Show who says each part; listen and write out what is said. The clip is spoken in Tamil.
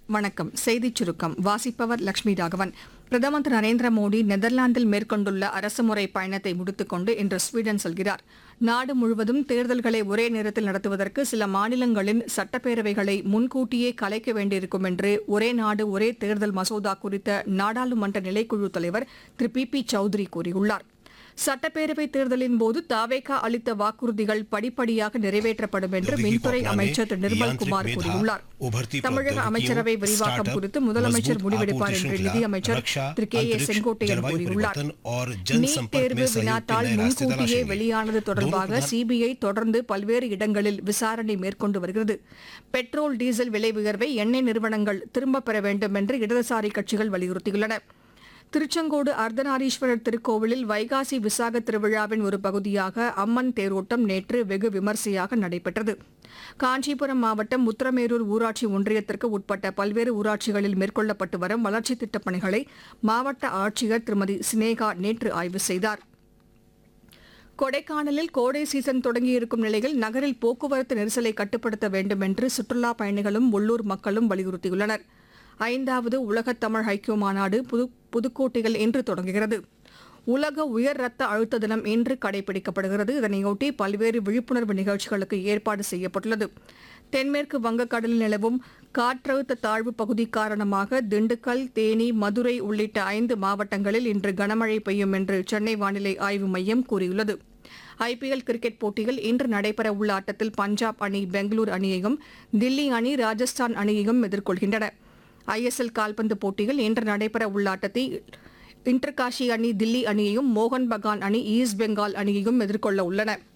Speaker 1: வணக்கம் செய்திச் சுருக்கம் வாசிப்பவர் லட்சுமி ராகவன் பிரதமர் திரு நரேந்திர மோடி நெதர்லாந்தில் மேற்கொண்டுள்ள அரசுமுறை பயணத்தை முடித்துக்கொண்டு இன்று ஸ்வீடன் செல்கிறார் நாடு முழுவதும் தேர்தல்களை ஒரே நேரத்தில் நடத்துவதற்கு சில மாநிலங்களின் சட்டப்பேரவைகளை முன்கூட்டியே கலைக்க வேண்டியிருக்கும் என்று ஒரே நாடு ஒரே தேர்தல் மசோதா குறித்த நாடாளுமன்ற நிலைக்குழு தலைவர் திரு பி பி சௌத்ரி கூறியுள்ளார் சட்டப்பேரவைத் தேர்தலின் போது தாவேகா அளித்த வாக்குறுதிகள் படிப்படியாக நிறைவேற்றப்படும் என்று மின்துறை அமைச்சர் திரு நிர்மல்குமார் கூறியுள்ளார் தமிழக அமைச்சரவை விரிவாக்கம் குறித்து முதலமைச்சர் முடிவெடுப்பார் என்று நிதியமைச்சர் திரு கே ஏ செங்கோட்டையன் கூறியுள்ளார் நீட் தேர்வு வினாத்தால் முன்கூட்டியே வெளியானது தொடர்பாக சிபிஐ தொடர்ந்து பல்வேறு இடங்களில் விசாரணை மேற்கொண்டு வருகிறது பெட்ரோல் டீசல் விலை உயர்வை எண்ணெய் நிறுவனங்கள் திரும்பப் பெற வேண்டும் என்று இடதுசாரி கட்சிகள் வலியுறுத்தியுள்ளன திருச்செங்கோடு அர்த்தநாரீஸ்வரர் திருக்கோவிலில் வைகாசி விசாக திருவிழாவின் ஒரு பகுதியாக அம்மன் தேரோட்டம் நேற்று வெகு விமரிசையாக நடைபெற்றது காஞ்சிபுரம் மாவட்டம் உத்தரமேரூர் ஊராட்சி ஒன்றியத்திற்கு உட்பட்ட பல்வேறு ஊராட்சிகளில் மேற்கொள்ளப்பட்டு வரும் வளர்ச்சித் திட்டப் பணிகளை மாவட்ட ஆட்சியர் திருமதி சினேகா நேற்று ஆய்வு செய்தார் கொடைக்கானலில் கோடை சீசன் தொடங்கியிருக்கும் நிலையில் நகரில் போக்குவரத்து நெரிசலை கட்டுப்படுத்த வேண்டும் என்று சுற்றுலாப் பயணிகளும் உள்ளூர் மக்களும் வலியுறுத்தியுள்ளனர் ஐந்தாவது உலகத் தமிழ் ஐக்கிய மாநாடு புது புதுக்கோட்டையில் இன்று தொடங்குகிறது உலக உயர் ரத்த அழுத்த தினம் இன்று கடைபிடிக்கப்படுகிறது இதனையொட்டி பல்வேறு விழிப்புணர்வு நிகழ்ச்சிகளுக்கு ஏற்பாடு செய்யப்பட்டுள்ளது தென்மேற்கு வங்கக்கடலில் நிலவும் காற்றழுத்த தாழ்வு பகுதி காரணமாக திண்டுக்கல் தேனி மதுரை உள்ளிட்ட ஐந்து மாவட்டங்களில் இன்று கனமழை பெய்யும் என்று சென்னை வானிலை ஆய்வு மையம் கூறியுள்ளது ஐபிஎல் கிரிக்கெட் போட்டியில் இன்று நடைபெறவுள்ள ஆட்டத்தில் பஞ்சாப் அணி பெங்களூரு அணியையும் தில்லி அணி ராஜஸ்தான் அணியையும் எதிர்கொள்கின்றன ஐஎஸ்எல் கால்பந்து போட்டியில் இன்று நடைபெற உள்ள ஆட்டத்தில் இன்டர்காஷி அணி தில்லி அணியையும் மோகன் பகான் அணி ஈஸ்ட் பெங்கால் அணியையும் எதிர்கொள்ள உள்ளன